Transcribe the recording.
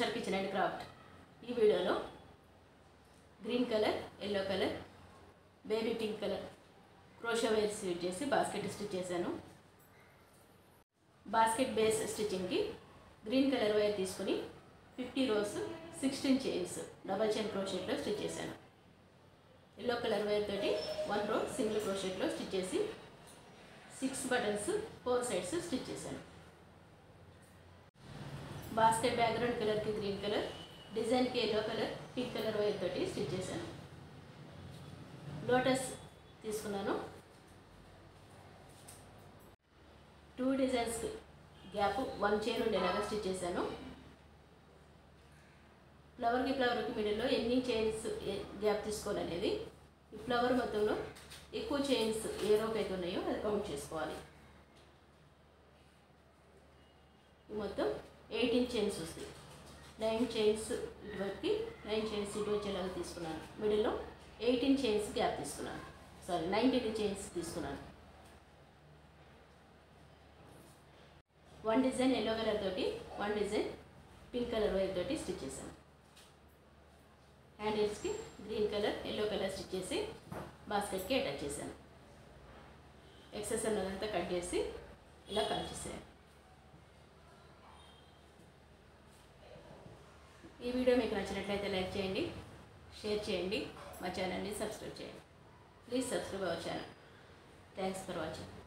ఉషార్ kitchen and craft ఈ వీడియోలో green colour yellow colour baby pink colour crochet wire stitch చేసి basket stitch చేశాను basket base స్టిచ్చింగ్కి green colour wire తీసుకుని fifty rows sixteen chains double chain క్రోషెట్లో stitch చేశాను yellow colour wire తోటి one row single క్రోషెట్లో స్టిచ్ చేసి six buttons four sides stitch చేశాను బాస్కెట్ బ్యాక్గ్రౌండ్ కలర్కి గ్రీన్ కలర్ డిజైన్కి yellow colour pink colour wire తోటి స్టిచ్ చేశాను లోటస్ తీసుకున్నాను two designs gap one chain ఉండేలాగా స్టిచ్ చేశాను ఫ్లవర్కి ఫ్లవర్కి మిడిల్లో ఎన్ని చైన్స్ గ్యాప్ తీసుకోవాలనేది ఈ ఫ్లవర్ మొత్తంలో ఎక్కువ చైన్స్ ఏ రోప్ అయితే ఉన్నాయో అది కౌంట్ చేసుకోవాలి ఈ మొత్తం ఎయిటీన్ చైన్స్ వస్తాయి నైన్ చైన్స్ ఇటువైపుకి నైన్ చైన్స్ ఇటు వచ్చేలాగా తీసుకున్నాను మిడిల్లో ఎయిటీన్ చైన్స్ గ్యాప్ తీసుకున్నాను సారీ నైన్టీన్ చైన్స్ తీసుకున్నాను వన్ డిజైన్ ఎల్లో కలర్ తోటి one design pink colour wire తోటి స్టిచ్ చేశాను హ్యాండిల్స్కి green colour yellow colour stitch చేసి బాస్కెట్కి అటాచ్ చేశాను ఎక్సెస్ అన్నదంతా కట్ చేసి ఇలా కట్ చేసాను ఈ వీడియో మీకు నచ్చినట్లయితే లైక్ చేయండి షేర్ చేయండి మా ఛానల్ని సబ్స్క్రైబ్ చేయండి please subscribe our channel thanks for watching